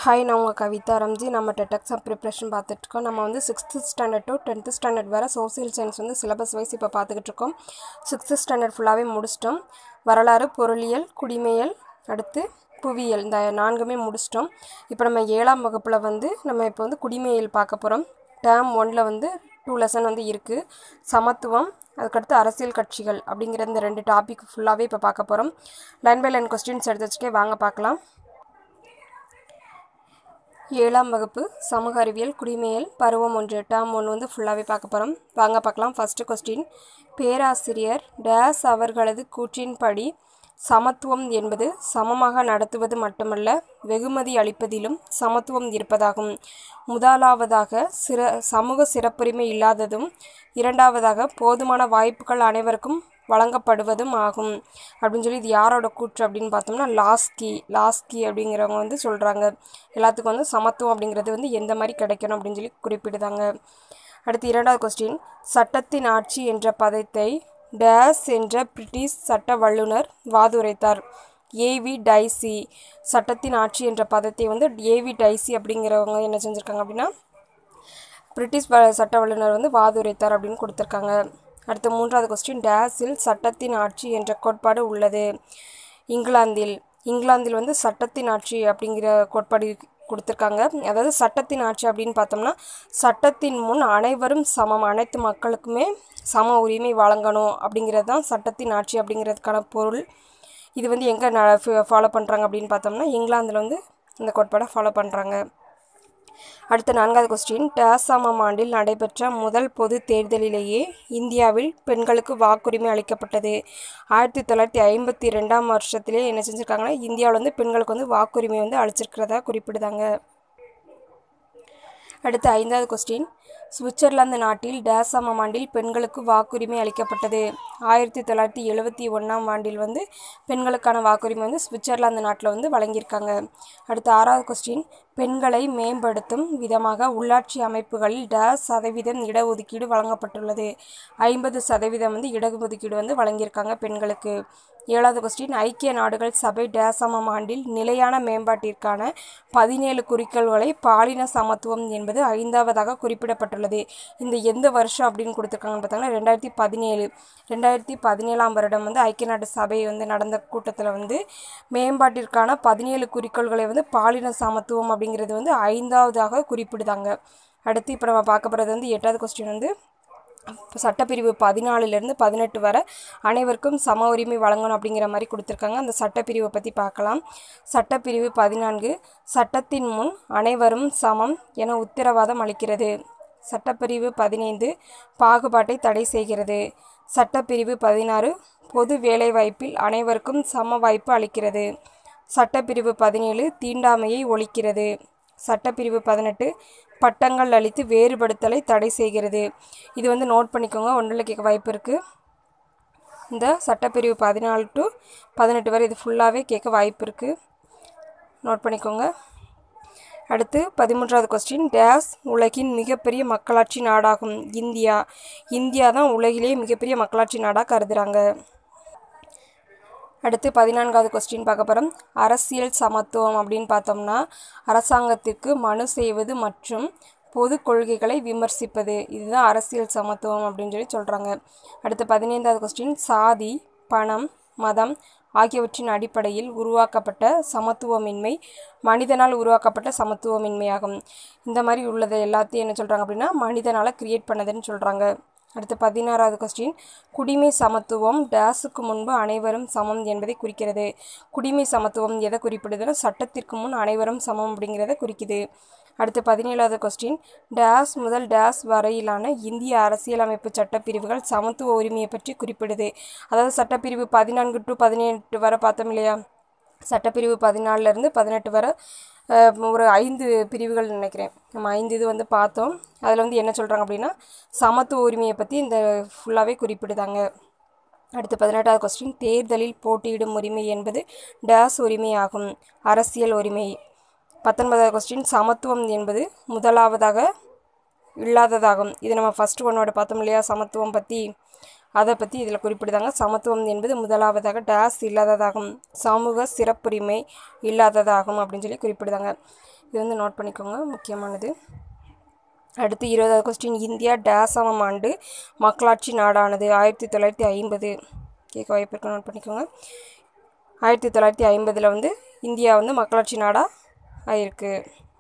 hi நான் உங்கள் கவிதா ரம்ஜி நம்ம டெட் எக்ஸாம் ப்ரிப்ரேஷன் பார்த்துட்ருக்கோம் நம்ம வந்து sixth standard to tenth standard வர சோசியல் சயின்ஸ் வந்து சிலபஸ் வைஸ் இப்போ பார்த்துக்கிட்டு இருக்கோம் சிக்ஸ்த்து ஸ்டாண்டர்ட் ஃபுல்லாகவே முடிச்சிட்டோம் வரலாறு பொருளியல் குடிமையல் அடுத்து புவியியல் இந்த நான்குமே முடிச்சிட்டோம் இப்போ நம்ம ஏழாம் வகுப்பில் வந்து நம்ம இப்போ வந்து குடிமையல் பார்க்க போகிறோம் டேர்ம் ஒனில் வந்து டூ லெசன் வந்து இருக்குது சமத்துவம் அதுக்கடுத்து அரசியல் கட்சிகள் அப்படிங்கிற இந்த ரெண்டு டாபிக் ஃபுல்லாகவே இப்போ பார்க்க போகிறோம் லைன் பை லைன் கொஸ்டின்ஸ் எடுத்து வச்சுக்கே வாங்க பார்க்கலாம் ஏழாம் வகுப்பு சமூக அறிவியல் குடிமையல் பருவம் ஒன்று டேர்ம் ஒன்று வந்து ஃபுல்லாகவே பார்க்க போகிறோம் வாங்க பார்க்கலாம் ஃபஸ்ட்டு கொஸ்டின் பேராசிரியர் டேஸ் அவர்களது கூற்றின்படி சமத்துவம் என்பது சமமாக நடத்துவது மட்டுமல்ல வெகுமதி அளிப்பதிலும் சமத்துவம் இருப்பதாகும் முதலாவதாக சிற சமூக சிறப்புரிமை இல்லாததும் இரண்டாவதாக போதுமான வாய்ப்புகள் அனைவருக்கும் வழங்கப்படுவதும் ஆகும் அப்படின்னு சொல்லி இது யாரோட கூற்று அப்படின்னு பார்த்தோம்னா லாஸ்கி லாஸ்கி அப்படிங்கிறவங்க வந்து சொல்கிறாங்க எல்லாத்துக்கும் வந்து சமத்துவம் அப்படிங்கிறது வந்து எந்த மாதிரி கிடைக்கணும் அப்படின்னு சொல்லி குறிப்பிடுதாங்க அடுத்து இரண்டாவது கொஸ்டின் சட்டத்தின் ஆட்சி என்ற பதத்தை டேஸ் என்ற பிரிட்டிஷ் சட்ட வல்லுனர் வாதுரைத்தார் ஏவி டைசி சட்டத்தின் ஆட்சி என்ற பதத்தை வந்து ஏவி டைசி அப்படிங்கிறவங்க என்ன செஞ்சுருக்காங்க அப்படின்னா பிரிட்டிஷ் சட்ட வல்லுநர் வந்து வாதுரைத்தார் அப்படின்னு கொடுத்துருக்காங்க அடுத்த மூன்றாவது கொஸ்டின் டேஸில் சட்டத்தின் ஆட்சி என்ற கோட்பாடு உள்ளது இங்கிலாந்தில் இங்கிலாந்தில் வந்து சட்டத்தின் ஆட்சி அப்படிங்கிற கோட்பாடு கொடுத்துருக்காங்க அதாவது சட்டத்தின் ஆட்சி அப்படின்னு பார்த்தோம்னா சட்டத்தின் முன் அனைவரும் சமம் அனைத்து மக்களுக்குமே சம உரிமை வழங்கணும் அப்படிங்கிறது தான் சட்டத்தின் ஆட்சி அப்படிங்கிறதுக்கான பொருள் இது வந்து எங்கே ந ஃபாலோ பண்ணுறாங்க அப்படின்னு பார்த்தோம்னா இங்கிலாந்தில் வந்து இந்த கோட்பாடை ஃபாலோ பண்ணுறாங்க அடுத்த நான்காவது கொஸ்டின் டேசாமம் ஆண்டில் நடைபெற்ற முதல் பொது தேர்தலிலேயே இந்தியாவில் பெண்களுக்கு வாக்குரிமை அளிக்கப்பட்டது ஆயிரத்தி தொள்ளாயிரத்தி ஐம்பத்தி ரெண்டாம் வருஷத்திலே என்ன செஞ்சுருக்காங்கன்னா இந்தியாவில் வந்து பெண்களுக்கு வந்து வாக்குரிமை வந்து அளிச்சிருக்கிறதா குறிப்பிடுதாங்க அடுத்த ஐந்தாவது கொஸ்டின் சுவிட்சர்லாந்து நாட்டில் டேசாமம் ஆண்டில் பெண்களுக்கு வாக்குரிமை அளிக்கப்பட்டது ஆயிரத்தி தொள்ளாயிரத்தி எழுபத்தி ஒன்றாம் ஆண்டில் வந்து பெண்களுக்கான வாக்குரிமை வந்து சுவிட்சர்லாந்து நாட்டில் வந்து வழங்கியிருக்காங்க அடுத்த ஆறாவது கொஸ்டின் பெண்களை மேம்படுத்தும் விதமாக உள்ளாட்சி அமைப்புகளில் டேஸ் சதவீதம் இடஒதுக்கீடு வழங்கப்பட்டுள்ளது ஐம்பது சதவீதம் வந்து இடஒதுக்கீடு வந்து வழங்கியிருக்காங்க பெண்களுக்கு ஏழாவது கொஸ்டின் ஐக்கிய நாடுகள் சபை டேசமம் ஆண்டில் நிலையான மேம்பாட்டிற்கான பதினேழு குறிக்கோள்களை பாலின சமத்துவம் என்பது ஐந்தாவதாக குறிப்பிடப்பட்டுள்ளது இந்த எந்த வருஷம் அப்படின்னு கொடுத்துருக்காங்கன்னு பார்த்தாங்கன்னா ரெண்டாயிரத்தி பதினேழு ரெண்டாயிரத்தி பதினேழாம் வருடம் வந்து ஐக்கிய நாடு சபை வந்து நடந்த கூட்டத்தில் வந்து மேம்பாட்டிற்கான பதினேழு குறிக்கோள்களை வந்து பாலின சமத்துவம் அப்படிங்கிறது வந்து ஐந்தாவதாக குறிப்பிடுதாங்க அடுத்து இப்போ நம்ம பார்க்க போகிறது வந்து எட்டாவது கொஸ்டின் வந்து சட்டப்பிரிவு பதினாலுலேருந்து பதினெட்டு வரை அனைவருக்கும் சம உரிமை வழங்கணும் அப்படிங்கிற மாதிரி கொடுத்துருக்காங்க அந்த சட்டப்பிரிவை பற்றி பார்க்கலாம் சட்டப்பிரிவு பதினான்கு சட்டத்தின் முன் அனைவரும் சமம் என உத்தரவாதம் அளிக்கிறது சட்டப்பிரிவு பதினைந்து பாகுபாட்டை தடை செய்கிறது சட்டப்பிரிவு பதினாறு பொது வேலைவாய்ப்பில் அனைவருக்கும் சம வாய்ப்பு அளிக்கிறது சட்டப்பிரிவு பதினேழு தீண்டாமையை ஒழிக்கிறது சட்டப்பிரிவு பதினெட்டு பட்டங்கள் அளித்து வேறுபடுத்தலை தடை செய்கிறது இது வந்து நோட் பண்ணிக்கோங்க ஒன்றில் கேட்க வாய்ப்பு இருக்குது இந்த சட்டப்பிரிவு பதினாலு டு பதினெட்டு வரை இது ஃபுல்லாகவே கேட்க வாய்ப்பு இருக்குது நோட் பண்ணிக்கோங்க அடுத்து பதிமூன்றாவது கொஸ்டின் டேஸ் உலகின் மிகப்பெரிய மக்களாட்சி நாடாகும் இந்தியா இந்தியா தான் உலகிலேயே மிகப்பெரிய மக்களாட்சி நாடாக கருதுகிறாங்க அடுத்து பதினான்காவது கொஸ்டின் பார்க்க போகிறோம் அரசியல் சமத்துவம் அப்படின்னு பார்த்தோம்னா அரசாங்கத்திற்கு மனு செய்வது மற்றும் பொது கொள்கைகளை விமர்சிப்பது இதுதான் அரசியல் சமத்துவம் அப்படின்னு சொல்லி சொல்கிறாங்க அடுத்து பதினைந்தாவது கொஸ்டின் சாதி பணம் மதம் ஆகியவற்றின் அடிப்படையில் உருவாக்கப்பட்ட சமத்துவமின்மை மனிதனால் உருவாக்கப்பட்ட சமத்துவமின்மையாகும் இந்த மாதிரி உள்ளதை எல்லாத்தையும் என்ன சொல்கிறாங்க அப்படின்னா மனிதனால் கிரியேட் பண்ணதுன்னு சொல்கிறாங்க அடுத்து பதினாறாவது கொஸ்டின் குடிமை சமத்துவம் டேஸுக்கு முன்பு அனைவரும் சமம் என்பதை குறிக்கிறது குடிமை சமத்துவம் எதை குறிப்பிடுதுன்னா சட்டத்திற்கு முன் அனைவரும் சமம் அப்படிங்கிறத குறிக்குது அடுத்து பதினேழாவது கொஸ்டின் டேஸ் முதல் டேஸ் வரையிலான இந்திய அரசியலமைப்பு சட்டப்பிரிவுகள் சமத்துவ உரிமையை பற்றி குறிப்பிடுது அதாவது சட்டப்பிரிவு பதினான்கு டு பதினெட்டு வரை பார்த்தோம் இல்லையா சட்டப்பிரிவு பதினாலிருந்து பதினெட்டு வரை ஒரு ஐந்து பிரிவுகள் நினைக்கிறேன் நம்ம ஐந்து இது வந்து பார்த்தோம் அதில் வந்து என்ன சொல்கிறாங்க அப்படின்னா சமத்துவ உரிமையை பற்றி இந்த ஃபுல்லாகவே குறிப்பிடுதாங்க அடுத்து பதினெட்டாவது கொஸ்டின் தேர்தலில் போட்டியிடும் உரிமை என்பது டேஸ் உரிமையாகும் அரசியல் உரிமை பத்தொன்பதாவது கொஸ்டின் சமத்துவம் என்பது முதலாவதாக இல்லாததாகும் இது நம்ம ஃபஸ்ட்டு ஒன்னோட பார்த்தோம் இல்லையா சமத்துவம் பற்றி அதை பற்றி இதில் குறிப்பிடுதாங்க சமத்துவம் என்பது முதலாவதாக டேஸ் இல்லாததாகும் சமூக சிறப்புரிமை இல்லாததாகும் அப்படின்னு சொல்லி குறிப்பிடுதாங்க இது வந்து நோட் பண்ணிக்கோங்க முக்கியமானது அடுத்து இருபதாவது கொஸ்டின் இந்தியா டேசமம் ஆண்டு மக்களாட்சி நாடானது ஆயிரத்தி தொள்ளாயிரத்தி ஐம்பது கேட்க வாய்ப்பு இருக்கு நோட் பண்ணிக்கோங்க ஆயிரத்தி தொள்ளாயிரத்தி ஐம்பதில் வந்து இந்தியா வந்து மக்களாட்சி நாடாக ஆயிருக்கு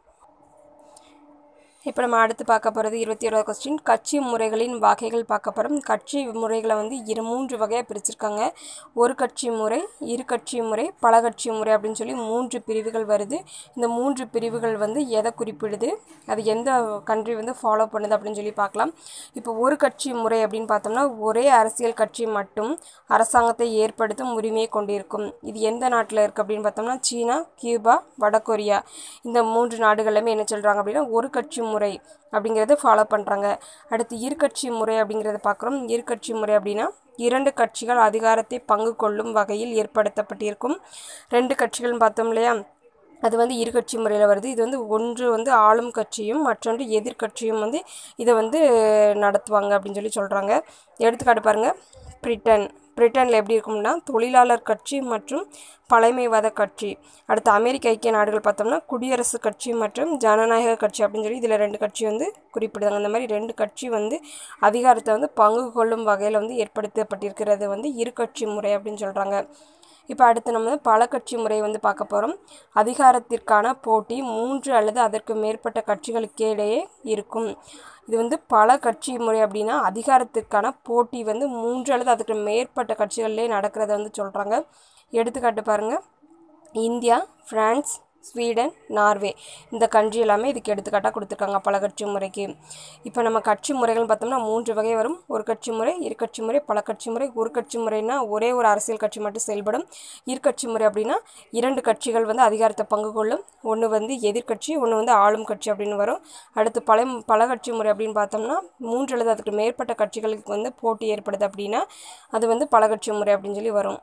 இப்போ நம்ம அடுத்து பார்க்க போகிறது இருபத்தி ஏழாவது கொஸ்டின் கட்சி முறைகளின் வகைகள் பார்க்க போகிறோம் கட்சி முறைகளை வந்து இரு மூன்று வகையாக பிரிச்சிருக்காங்க ஒரு கட்சி முறை இரு கட்சி முறை பல கட்சி முறை அப்படின்னு சொல்லி மூன்று பிரிவுகள் வருது இந்த மூன்று பிரிவுகள் வந்து எதை குறிப்பிடுது அது எந்த கண்ட்ரி வந்து ஃபாலோ பண்ணுது அப்படின்னு சொல்லி பார்க்கலாம் இப்போ ஒரு கட்சி முறை அப்படின்னு பார்த்தோம்னா ஒரே அரசியல் கட்சி மட்டும் அரசாங்கத்தை ஏற்படுத்தும் உரிமையை கொண்டிருக்கும் இது எந்த நாட்டில் இருக்குது அப்படின்னு பார்த்தோம்னா சீனா கியூபா வடகொரியா இந்த மூன்று நாடுகளுமே என்ன சொல்கிறாங்க அப்படின்னா ஒரு கட்சி முறை அப்படிங்கிறத ஃபாலோ பண்ணுறாங்க அடுத்து இருக்கட்சி முறை அப்படிங்கிறத பார்க்குறோம் இருக்கட்சி முறை அப்படின்னா இரண்டு கட்சிகள் அதிகாரத்தை பங்கு கொள்ளும் வகையில் ஏற்படுத்தப்பட்டிருக்கும் ரெண்டு கட்சிகள்னு பார்த்தோம் இல்லையா அது வந்து இருக்கட்சி முறையில் வருது இது வந்து ஒன்று வந்து ஆளும் கட்சியும் மற்றொன்று எதிர்கட்சியும் வந்து இதை வந்து நடத்துவாங்க அப்படின்னு சொல்லி சொல்கிறாங்க எடுத்துக்காட்டு பாருங்கள் பிரிட்டன் பிரிட்டனில் எப்படி இருக்கும்னா தொழிலாளர் கட்சி மற்றும் பழமைவாத கட்சி அடுத்து அமெரிக்க ஐக்கிய நாடுகள் பார்த்தோம்னா குடியரசு கட்சி மற்றும் ஜனநாயக கட்சி அப்படின்னு சொல்லி இதில் ரெண்டு கட்சி வந்து குறிப்பிடுறாங்க இந்த மாதிரி ரெண்டு கட்சி வந்து அதிகாரத்தை வந்து பங்கு கொள்ளும் வகையில் வந்து ஏற்படுத்தப்பட்டிருக்கிறது வந்து இரு கட்சி முறை அப்படின்னு சொல்கிறாங்க இப்போ அடுத்து நம்ம பல கட்சி முறை வந்து பார்க்க போகிறோம் அதிகாரத்திற்கான போட்டி மூன்று அல்லது அதற்கு மேற்பட்ட கட்சிகளுக்கே இடையே இருக்கும் இது வந்து பல கட்சி முறை அப்படின்னா அதிகாரத்திற்கான போட்டி வந்து மூன்று அல்லது அதுக்கு மேற்பட்ட கட்சிகள்லேயே நடக்கிறத வந்து சொல்கிறாங்க எடுத்துக்காட்டு பாருங்கள் இந்தியா ஃப்ரான்ஸ் ஸ்வீடன் நார்வே இந்த கண்ட்ரி எல்லாமே இதுக்கு எடுத்துக்காட்டாக கொடுத்துருக்காங்க பல கட்சி முறைக்கு இப்போ நம்ம கட்சி முறைகள் பார்த்தோம்னா மூன்று வகை வரும் ஒரு கட்சி முறை இரு கட்சி முறை பல கட்சி முறை ஒரு கட்சி முறைனா ஒரே ஒரு அரசியல் கட்சி மட்டும் செயல்படும் இரு கட்சி முறை அப்படின்னா இரண்டு கட்சிகள் வந்து அதிகாரத்தை பங்கு கொள்ளும் ஒன்று வந்து எதிர்கட்சி ஒன்று வந்து ஆளும் கட்சி அப்படின்னு வரும் அடுத்து பல பல கட்சி முறை அப்படின்னு பார்த்தோம்னா மூன்று அல்லது அதுக்கு மேற்பட்ட கட்சிகளுக்கு வந்து போட்டி ஏற்படுது அப்படின்னா அது வந்து பல கட்சி முறை அப்படின்னு சொல்லி வரும்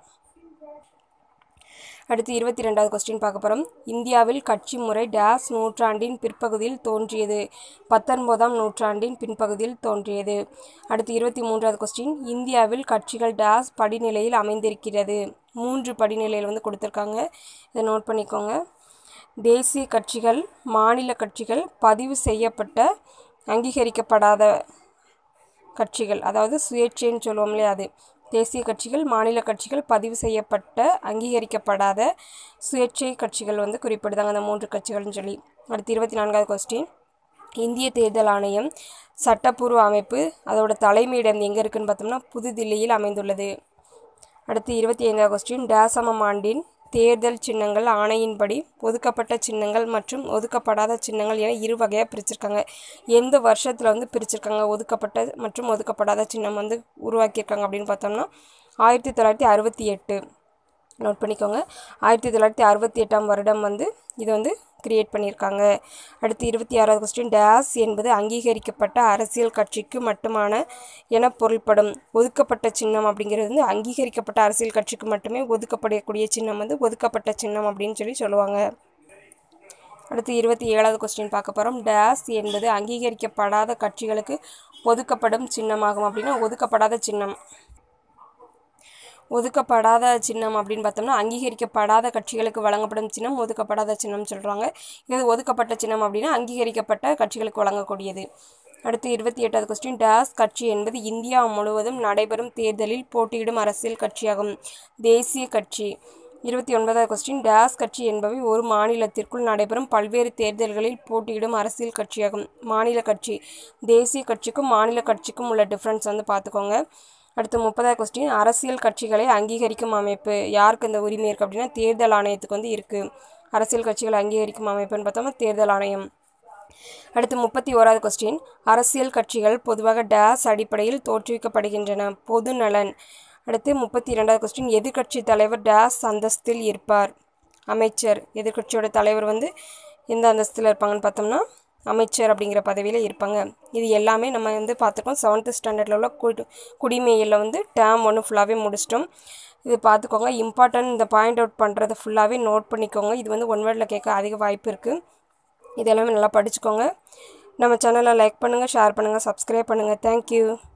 அடுத்து இருபத்தி ரெண்டாவது கொஸ்டின் பார்க்க போகிறோம் இந்தியாவில் கட்சி முறை டேஸ் நூற்றாண்டின் பிற்பகுதியில் தோன்றியது பத்தொன்பதாம் நூற்றாண்டின் பின்பகுதியில் தோன்றியது அடுத்து இருபத்தி மூன்றாவது கொஸ்டின் இந்தியாவில் கட்சிகள் டேஸ் படிநிலையில் அமைந்திருக்கிறது மூன்று படிநிலையில் வந்து கொடுத்துருக்காங்க இதை நோட் பண்ணிக்கோங்க தேசிய கட்சிகள் மாநில கட்சிகள் பதிவு செய்யப்பட்ட அங்கீகரிக்கப்படாத கட்சிகள் அதாவது சுயேட்சைன்னு சொல்லுவோம் இல்லையா அது தேசிய கட்சிகள் மாநில கட்சிகள் பதிவு செய்யப்பட்ட அங்கீகரிக்கப்படாத சுயேட்சை கட்சிகள் வந்து குறிப்பிடுதாங்க அந்த மூன்று கட்சிகள்னு சொல்லி அடுத்து இருபத்தி நான்காவது கொஸ்டின் இந்திய தேர்தல் ஆணையம் சட்டப்பூர்வ அமைப்பு அதோட தலைமையிடம் எங்கே இருக்குன்னு பார்த்தோம்னா புதுதில்லியில் அமைந்துள்ளது அடுத்து இருபத்தி ஐந்தாவது கொஸ்டின் டேசமம் ஆண்டின் தேர்தல் சின்னங்கள் ஆணையின்படி ஒதுக்கப்பட்ட சின்னங்கள் மற்றும் ஒதுக்கப்படாத சின்னங்கள் என இரு வகையாக பிரிச்சிருக்காங்க எந்த வருஷத்தில் வந்து பிரிச்சிருக்காங்க ஒதுக்கப்பட்ட மற்றும் ஒதுக்கப்படாத சின்னம் வந்து உருவாக்கியிருக்காங்க அப்படின்னு பார்த்தோம்னா ஆயிரத்தி தொள்ளாயிரத்தி அறுபத்தி எட்டு நோட் பண்ணிக்கோங்க ஆயிரத்தி தொள்ளாயிரத்தி அறுபத்தி எட்டாம் வருடம் வந்து இது வந்து கிரியேட் பண்ணியிருக்காங்க அடுத்து இருபத்தி ஆறாவது கொஸ்டின் டேஸ் என்பது அங்கீகரிக்கப்பட்ட அரசியல் கட்சிக்கு மட்டுமான என பொருள்படும் ஒதுக்கப்பட்ட சின்னம் அப்படிங்கிறது வந்து அங்கீகரிக்கப்பட்ட அரசியல் கட்சிக்கு மட்டுமே ஒதுக்கப்படக்கூடிய சின்னம் வந்து ஒதுக்கப்பட்ட சின்னம் அப்படின்னு சொல்லி சொல்லுவாங்க அடுத்து இருபத்தி ஏழாவது கொஸ்டின் பார்க்க போகிறோம் டேஸ் என்பது அங்கீகரிக்கப்படாத கட்சிகளுக்கு ஒதுக்கப்படும் சின்னமாகும் அப்படின்னா ஒதுக்கப்படாத சின்னம் ஒதுக்கப்படாத சின்னம் அப்படின்னு பார்த்தோம்னா அங்கீகரிக்கப்படாத கட்சிகளுக்கு வழங்கப்படும் சின்னம் ஒதுக்கப்படாத சின்னம் சொல்கிறாங்க இது ஒதுக்கப்பட்ட சின்னம் அப்படின்னா அங்கீகரிக்கப்பட்ட கட்சிகளுக்கு வழங்கக்கூடியது அடுத்து இருபத்தி எட்டாவது கொஸ்டின் டேஸ் கட்சி என்பது இந்தியா முழுவதும் நடைபெறும் தேர்தலில் போட்டியிடும் அரசியல் கட்சியாகும் தேசிய கட்சி இருபத்தி ஒன்பதாவது கொஸ்டின் டேஸ் கட்சி என்பவை ஒரு மாநிலத்திற்குள் நடைபெறும் பல்வேறு தேர்தல்களில் போட்டியிடும் அரசியல் கட்சியாகும் மாநில கட்சி தேசிய கட்சிக்கும் மாநில கட்சிக்கும் உள்ள டிஃப்ரென்ஸ் வந்து பார்த்துக்கோங்க அடுத்து முப்பதாவது கொஸ்டின் அரசியல் கட்சிகளை அங்கீகரிக்கும் அமைப்பு யாருக்கு இந்த உரிமை இருக்குது அப்படின்னா தேர்தல் ஆணையத்துக்கு வந்து இருக்குது அரசியல் கட்சிகளை அங்கீகரிக்கும் அமைப்புன்னு பார்த்தோம்னா தேர்தல் ஆணையம் அடுத்து முப்பத்தி ஓராவது கொஸ்டின் அரசியல் கட்சிகள் பொதுவாக டேஸ் அடிப்படையில் தோற்றுவிக்கப்படுகின்றன பொது நலன் அடுத்து முப்பத்தி இரண்டாவது கொஸ்டின் எதிர்க்கட்சி தலைவர் டேஸ் அந்தஸ்தில் இருப்பார் அமைச்சர் எதிர்க்கட்சியோட தலைவர் வந்து எந்த அந்தஸ்தில் இருப்பாங்கன்னு பார்த்தோம்னா அமைச்சர் அப்படிங்கிற பதவியில் இருப்பாங்க இது எல்லாமே நம்ம வந்து பார்த்துக்கோம் செவன்த்து ஸ்டாண்டர்டில் உள்ள குடி குடிமையில் வந்து டேம் ஒன்று ஃபுல்லாகவே முடிச்சிட்டோம் இது பார்த்துக்கோங்க இம்பார்ட்டன்ட் இந்த பாயிண்ட் அவுட் பண்ணுறதை ஃபுல்லாகவே நோட் பண்ணிக்கோங்க இது வந்து ஒன் வேர்டில் கேட்க அதிக வாய்ப்பு இருக்குது இது எல்லாமே நல்லா படிச்சுக்கோங்க நம்ம சேனலை லைக் பண்ணுங்கள் ஷேர் பண்ணுங்கள் சப்ஸ்கிரைப் பண்ணுங்கள் தேங்க்யூ